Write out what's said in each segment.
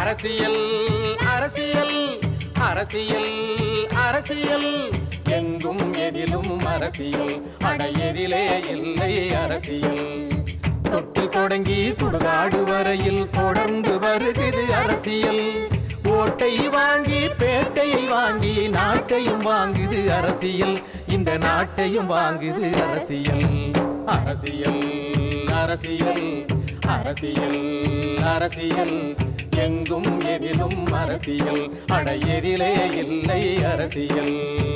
அரசியல் அரசியல் அரசியல் அரசியல் எங்கும் எதிலும் அரசியல் அட எதிலே இல்லை அரசியல் தொட்டில் தொடங்கி சுடுகாடு வரையில் தொடர்ந்து வருகிறது அரசியல் ஓட்டை வாங்கி பேட்டையை வாங்கி நாட்டையும் வாங்குது அரசியல் இந்த நாட்டையும் வாங்குது அரசியல் அரசியல் அரசியல் அரசியல் அரசியல் எங்கும் எதிலும் அரசியல் அட எதிலே இல்லை அரசியல்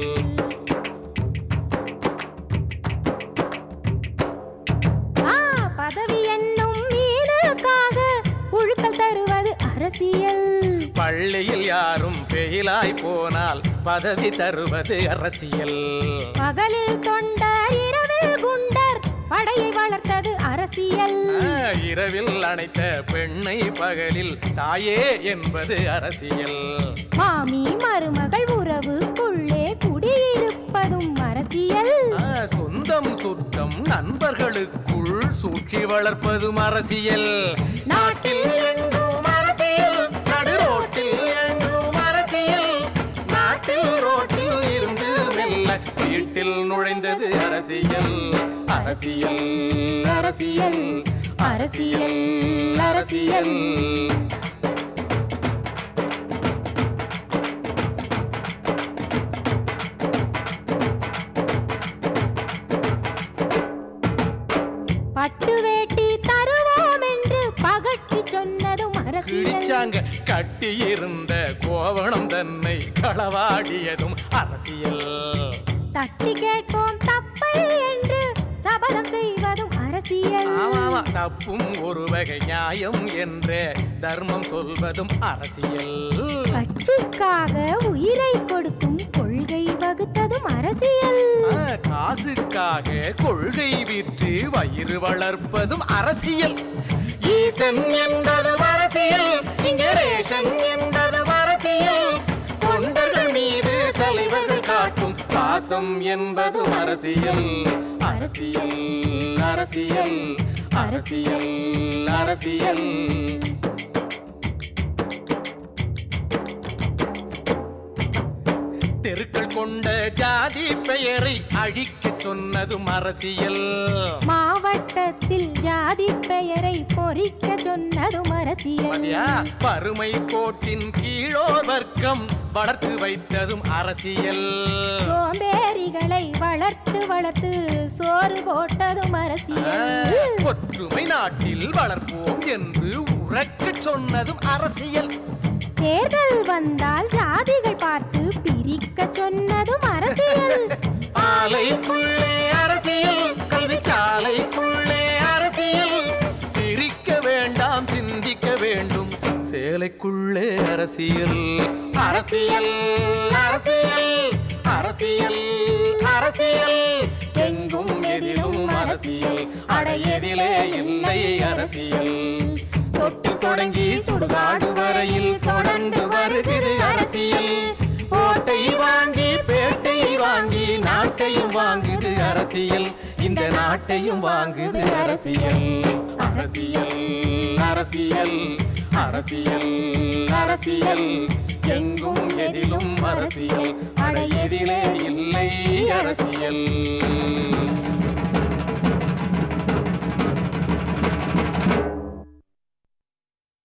ஆ, பதவி என்னும் மீனுக்காக புழுக்கள் தருவது அரசியல் பள்ளியில் யாரும் பெயிலாய் போனால் பதவி தருவது அரசியல் பகலில் தொண்டர் இரவில் குண்டர் படையை வளர்த்தது அரசியல் ஆ, இரவில் அணைத்த பெண்ணை பகலில் தாயே என்பது அரசியல் மாமி மருமகள் உறவுக்குள்ளே குடியிருப்பதும் அரசியல் ஆ, சொந்தம் சுத்தம் நண்பர்களுக்குள் சூழ்ச்சி வளர்ப்பதும் அரசியல் நாட்டில் எங்கும் அரசியல் நடு ரோட்டில் எங்கும் அரசியல் நாட்டில் ரோட்டில் இருந்து மெல்ல வீட்டில் நுழைந்தது அரசியல் அரசியல் அரசியல் அரசியல் அரசியல் பட்டு வேட்டி தருவோம் என்று பகட்டி சொன்னதும் அரசியல் கிழிச்சாங்க கட்டியிருந்த கோவணம் தன்னை களவாடியதும் அரசியல் தட்டி கேட்போம் தப்பை என்று சபதம் செய்வதும் அரசியல் ஆமாமா தப்பும் ஒரு வகை நியாயம் என்ற தர்மம் சொல்வதும் அரசியல் கட்சிக்காக உயிரை கொடுக்கும் கொள்கை வகுத்ததும் அரசியல் ஆ, காசுக்காக கொள்கை விற்று வயிறு வளர்ப்பதும் அரசியல் ஈசன் என்பது அரசியல் இங்க ரேஷன் என்பது அரசியல் தொண்டர்கள் மீது தலைவர்கள் காட்டும் பாசம் என்பது அரசியல் அரசியல் அரசியல் அரசியல் அரசியல் தெருக்கள் கொண்ட ஜாதி பெயரை அழிக்கச் சொன்னதும் அரசியல் மாவட்டத்தில் ஜாதி பெயரை பொறிக்க சொன்னதும் அரசியல் மதியா வறுமை கோட்டின் கீழோர் வர்க்கம் வளர்த்து வைத்ததும் அரசியல் சோம்பேறிகளை வளர்த்து வளர்த்து சோறு போட்டதும் ஆ, அரசியல் ஒற்றுமை நாட்டில் வளர்ப்போம் என்று உறக்கச் சொன்னதும் அரசியல் தேர்தல் வந்தால் ஜாதிகள் பார்த்து பிரிக்க சொன்னதும் அரசியல் ஆலைக்குள்ளே அரசியல் கல்வி சாலைக்குள்ளே அரசியல் சிரிக்க வேண்டாம் சிந்திக்க வேண்டும் சேலைக்குள்ளே அரசியல் அரசியல் அரசியல் அரசியல் அரசியல் எங்கும் எதிலும் அரசியல் அட எதிலே இல்லை அரசியல் தொட்டு தொடங்கி சுடுகாடு வரையில் தொடர்ந்து வருகிறது அரசியல் ஓட்டை வாங்கி பேட்டையை வாங்கி நாட்டையும் வாங்குது அரசியல் இந்த நாட்டையும் வாங்குது அரசியல் அரசியல் அரசியல் அரசியல் அரசியல் எங்கும் எதிலும் அரசியல் அட எதிலே இல்லை அரசியல்